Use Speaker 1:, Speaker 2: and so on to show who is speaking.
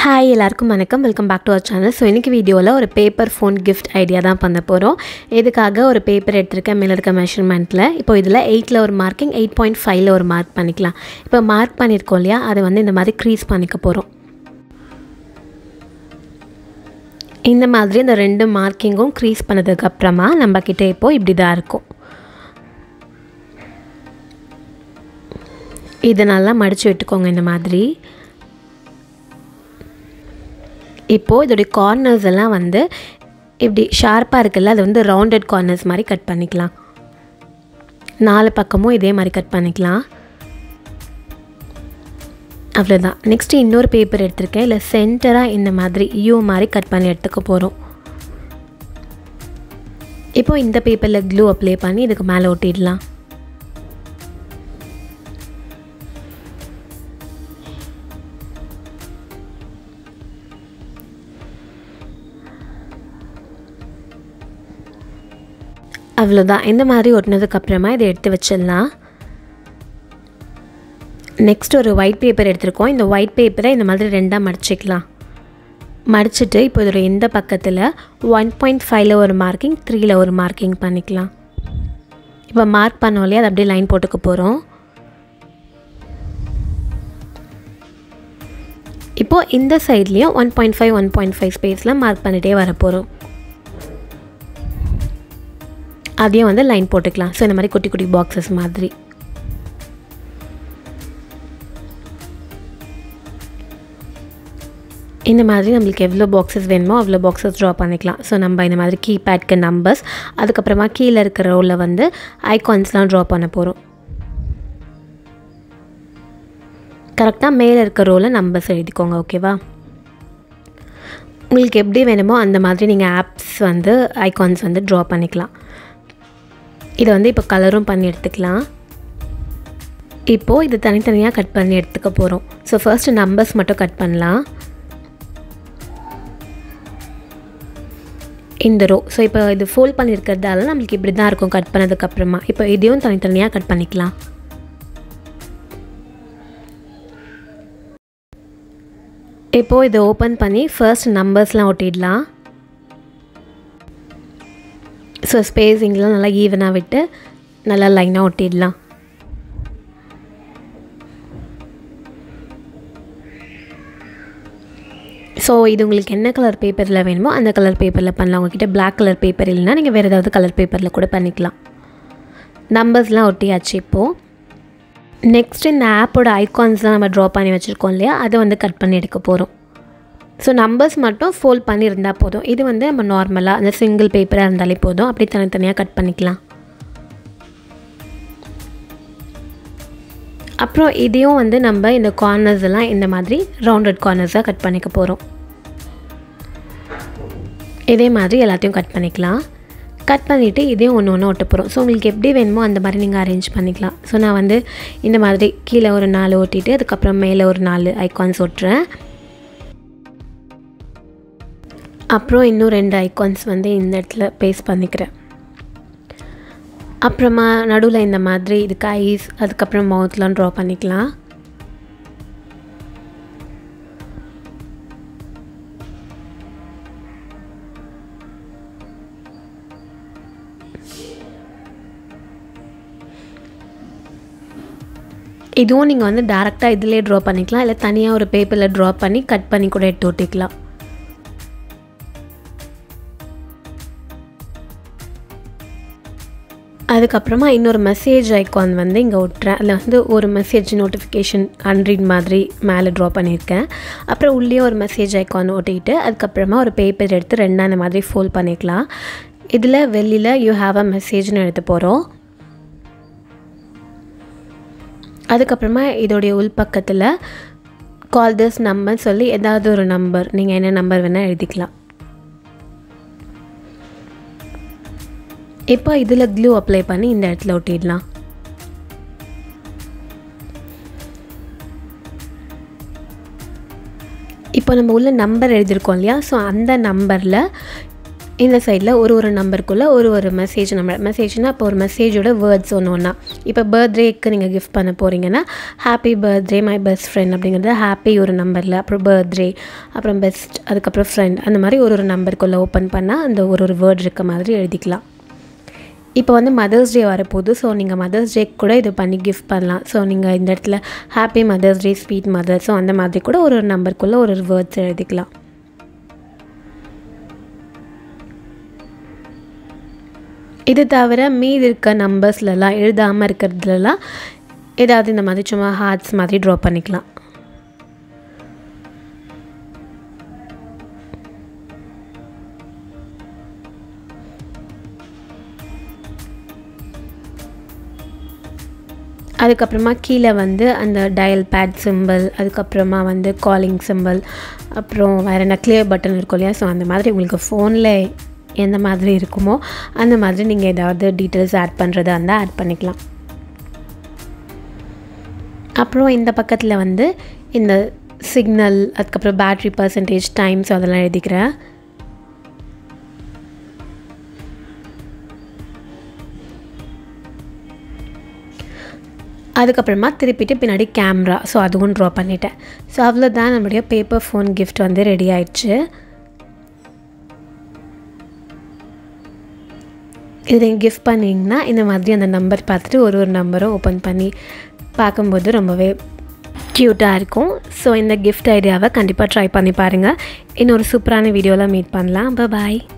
Speaker 1: hi எல்லாருக்கும் வணக்கம் welcome back to our channel so இன்றைக்கி வீடியோவில் ஒரு பேப்பர் ஃபோன் கிஃப்ட் ஐடியா தான் பண்ண போகிறோம் இதுக்காக ஒரு பேப்பர் எடுத்திருக்கேன் மேலே இருக்க மெஷர்மெண்ட்டில் இப்போ இதில் எயிட்டில் ஒரு மார்க்கிங் எயிட் பாயிண்ட் ஃபைவ்ல ஒரு மார்க் பண்ணிக்கலாம் இப்போ மார்க் பண்ணியிருக்கோம் இல்லையா அதை வந்து இந்த மாதிரி க்ரீஸ் பண்ணிக்க போகிறோம் இந்த மாதிரி இந்த ரெண்டு மார்க்கிங்கும் க்ரீஸ் பண்ணதுக்கப்புறமா நம்மக்கிட்ட இப்போது இப்படி தான் இருக்கும் இதை நல்லா மடித்து விட்டுக்கோங்க இந்த மாதிரி இப்போது இதோடைய கார்னர்ஸ் எல்லாம் வந்து இப்படி ஷார்ப்பாக இருக்குல்ல அது வந்து ரவுண்டட் கார்னர்ஸ் மாதிரி கட் பண்ணிக்கலாம் நாலு பக்கமும் இதே மாதிரி கட் பண்ணிக்கலாம் அவ்வளோதான் நெக்ஸ்ட்டு இன்னொரு பேப்பர் எடுத்திருக்கேன் இல்லை சென்டராக இந்த மாதிரி யூ மாதிரி கட் பண்ணி எடுத்துக்க போகிறோம் இப்போது இந்த பேப்பரில் க்ளூ அப்ளை பண்ணி இதுக்கு மேலே ஒட்டிடலாம் அவ்வளோதான் இந்த மாதிரி ஒட்டினதுக்கப்புறமா இதை எடுத்து வச்சிடலாம் நெக்ஸ்ட் ஒரு ஒயிட் பேப்பர் எடுத்திருக்கோம் இந்த ஒயிட் பேப்பரை இந்த மாதிரி ரெண்டாக மடிச்சிக்கலாம் மடிச்சுட்டு இப்போ இதோட எந்த பக்கத்தில் ஒன் பாயிண்ட் ஃபைவ்ல ஒரு மார்க்கிங் த்ரீல ஒரு மார்க்கிங் பண்ணிக்கலாம் இப்போ மார்க் பண்ணோம் இல்லையா அது அப்படியே லைன் போட்டுக்க போகிறோம் இப்போது இந்த சைட்லேயும் one point five one point five ஸ்பேஸில் மார்க் பண்ணிகிட்டே வர போகிறோம் அதையும் வந்து லைன் போட்டுக்கலாம் ஸோ இந்த மாதிரி குட்டி குட்டி பாக்ஸஸ் மாதிரி இந்த மாதிரி நம்மளுக்கு எவ்வளோ பாக்ஸஸ் வேணுமோ அவ்வளோ பாக்ஸஸ் ட்ரா பண்ணிக்கலாம் ஸோ நம்ம இந்த மாதிரி கீபேட்க்கு நம்பர்ஸ் அதுக்கப்புறமா கீழே இருக்கிற ரோவில் வந்து ஐகான்ஸ்லாம் ட்ரா பண்ண போகிறோம் கரெக்டாக மேலே இருக்க ரோவில் நம்பர்ஸ் எழுதிக்கோங்க ஓகேவா உங்களுக்கு எப்படி வேணுமோ அந்த மாதிரி நீங்கள் ஆப்ஸ் வந்து ஐகான்ஸ் வந்து ட்ரா பண்ணிக்கலாம் இதை வந்து இப்போ கலரும் பண்ணி எடுத்துக்கலாம் இப்போது இது தனித்தனியாக கட் பண்ணி எடுத்துக்க போகிறோம் ஸோ ஃபர்ஸ்ட் நம்பர்ஸ் மட்டும் கட் பண்ணலாம் இந்த ரோ ஸோ இப்போ இது ஃபோல்ட் பண்ணியிருக்கிறதால நம்மளுக்கு இப்படி தான் இருக்கும் கட் பண்ணதுக்கப்புறமா இப்போ இதையும் தனித்தனியாக கட் பண்ணிக்கலாம் இப்போது இதை ஓப்பன் பண்ணி ஃபர்ஸ்ட் நம்பர்ஸ்லாம் ஒட்டிடலாம் ஸோ ஸ்பேஸிங்லாம் நல்லா ஈவனாக விட்டு நல்லா லைனாக ஒட்டிடலாம் ஸோ இது உங்களுக்கு என்ன கலர் பேப்பரில் வேணுமோ அந்த கலர் பேப்பரில் பண்ணலாம் உங்ககிட்ட பிளாக் கலர் பேப்பர் இல்லைனா நீங்கள் வேறு ஏதாவது கலர் பேப்பரில் கூட பண்ணிக்கலாம் நம்பர்ஸ்லாம் ஒட்டியாச்சு இப்போது நெக்ஸ்ட் இந்த ஆப்போட ஐகான்ஸ்லாம் நம்ம ட்ரா பண்ணி வச்சுருக்கோம் இல்லையா அதை வந்து கட் பண்ணி எடுக்க போகிறோம் ஸோ நம்பர்ஸ் மட்டும் ஃபோல்ட் பண்ணியிருந்தால் போதும் இது வந்து நம்ம நார்மலாக அந்த சிங்கிள் பேப்பராக இருந்தாலே போதும் அப்படி தனித்தனியாக கட் பண்ணிக்கலாம் அப்புறம் இதையும் வந்து நம்ம இந்த கார்னர்ஸ் எல்லாம் இந்த மாதிரி ரவுண்டட் கார்னர்ஸாக கட் பண்ணிக்க போகிறோம் இதே மாதிரி எல்லாத்தையும் கட் பண்ணிக்கலாம் கட் பண்ணிவிட்டு இதையும் ஒன்று ஒன்று ஒட்ட போகிறோம் ஸோ உங்களுக்கு எப்படி வேணுமோ அந்த மாதிரி நீங்கள் அரேஞ்ச் பண்ணிக்கலாம் ஸோ நான் வந்து இந்த மாதிரி கீழே ஒரு நாலு ஒட்டிட்டு அதுக்கப்புறம் மேலே ஒரு நாலு ஐகான்ஸ் ஒட்டுறேன் அப்புறம் இன்னும் ரெண்டு ஐகான்ஸ் வந்து இந்த இடத்துல பேஸ்ட் பண்ணிக்கிறேன் அப்புறமா நடுவில் இந்த மாதிரி இதுக்கு ஐஸ் அதுக்கப்புறம் மவுத்லாம் ட்ரா பண்ணிக்கலாம் இதுவும் நீங்கள் வந்து டேரெக்டாக இதிலே ட்ரா பண்ணிக்கலாம் இல்லை தனியாக ஒரு பேப்பரில் ட்ரா பண்ணி கட் பண்ணி கூட எடுத்து ஒட்டிக்கலாம் அதுக்கப்புறமா இன்னொரு மெசேஜ் ஐக்கான் வந்து இங்கே ஒட்டுறேன் அதில் வந்து ஒரு மெசேஜ் நோட்டிஃபிகேஷன் அன்ரீட் மாதிரி மேலே ட்ரா பண்ணியிருக்கேன் அப்புறம் உள்ளே ஒரு மெசேஜ் ஐக்கான் ஒட்டிக்கிட்டு அதுக்கப்புறமா ஒரு பேப்பர் எடுத்து ரெண்டாக அந்த மாதிரி ஃபோல்ட் பண்ணிக்கலாம் இதில் வெளியில் யூ ஹாவ் அ மெசேஜ்னு எடுத்து போகிறோம் அதுக்கப்புறமா இதோடைய உள்பக்கத்தில் கால் திஸ் நம்பர் சொல்லி ஏதாவது ஒரு நம்பர் நீங்கள் என்ன நம்பர் வேணால் எழுதிக்கலாம் இப்போ இதில் க்ளூ அப்ளை பண்ணி இந்த இடத்துல ஒட்டிடலாம் இப்போ நம்ம உள்ள நம்பர் எழுதியிருக்கோம் இல்லையா ஸோ அந்த நம்பரில் இந்த சைடில் ஒரு ஒரு நம்பருக்குள்ளே ஒரு ஒரு மெசேஜ் நம்ம மெசேஜ்னால் இப்போ ஒரு மெசேஜோட வேர்ட்ஸ் ஒன்று ஒன்றா இப்போ பர்த்டேக்கு நீங்கள் கிஃப்ட் பண்ண போகிறீங்கன்னா happy birthday my best friend அப்படிங்கிறது ஹாப்பி ஒரு நம்பரில் அப்புறம் பர்த்டே அப்புறம் பெஸ்ட் அதுக்கப்புறம் ஃப்ரெண்ட் அந்த மாதிரி ஒரு ஒரு நம்பருக்குள்ளே ஓப்பன் பண்ணால் அந்த ஒரு ஒரு வேர்ட் இருக்க மாதிரி எழுதிக்கலாம் இப்போ வந்து மதர்ஸ் டே வரப்போகுது ஸோ நீங்கள் மதர்ஸ் டே கூட இது பண்ணி கிஃப்ட் பண்ணலாம் ஸோ நீங்கள் இந்த இடத்துல happy mother's day sweet mother so அந்த மாதிரி கூட ஒரு ஒரு நம்பருக்குள்ளே ஒரு ஒரு வேர்ட்ஸ் எழுதிக்கலாம் இது தவிர மீதி இருக்க நம்பர்ஸ்லலாம் எழுதாமல் இருக்கிறதுலலாம் ஏதாவது இந்த மாதிரி சும்மா ஹார்ட்ஸ் மாதிரி ட்ரா பண்ணிக்கலாம் அதுக்கப்புறமா கீழே வந்து அந்த டயல் பேட் சிம்பிள் அதுக்கப்புறமா வந்து காலிங் சிம்பிள் அப்புறம் வேறு என்ன கிளியர் பட்டன் இருக்கும் இல்லையா ஸோ அந்த மாதிரி உங்களுக்கு ஃபோனில் எந்த மாதிரி இருக்குமோ அந்த மாதிரி நீங்கள் ஏதாவது டீட்டெயில்ஸ் ஆட் பண்ணுறதா இருந்தால் ஆட் பண்ணிக்கலாம் அப்புறம் இந்த பக்கத்தில் வந்து இந்த சிக்னல் அதுக்கப்புறம் பேட்ரி பர்சன்டேஜ் டைம்ஸ் அதெல்லாம் எழுதிக்கிறேன் அதுக்கப்புறமா திருப்பிட்டு பின்னாடி கேமரா ஸோ அதுவும் ட்ரா பண்ணிட்டேன் ஸோ அவ்வளோதான் நம்மளுடைய பேப்பர் ஃபோன் கிஃப்ட் வந்து ரெடி ஆயிடுச்சு இது நீங்கள் கிஃப்ட் பண்ணிங்கன்னா இந்த மாதிரி அந்த நம்பர் பார்த்துட்டு ஒரு ஒரு நம்பரும் ஓப்பன் பண்ணி பார்க்கும்போது ரொம்பவே க்யூட்டாக இருக்கும் ஸோ இந்த கிஃப்ட் ஐடியாவை கண்டிப்பாக ட்ரை பண்ணி பாருங்கள் இன்னொரு சூப்பரான வீடியோவில் மீட் பண்ணலாம் பாய்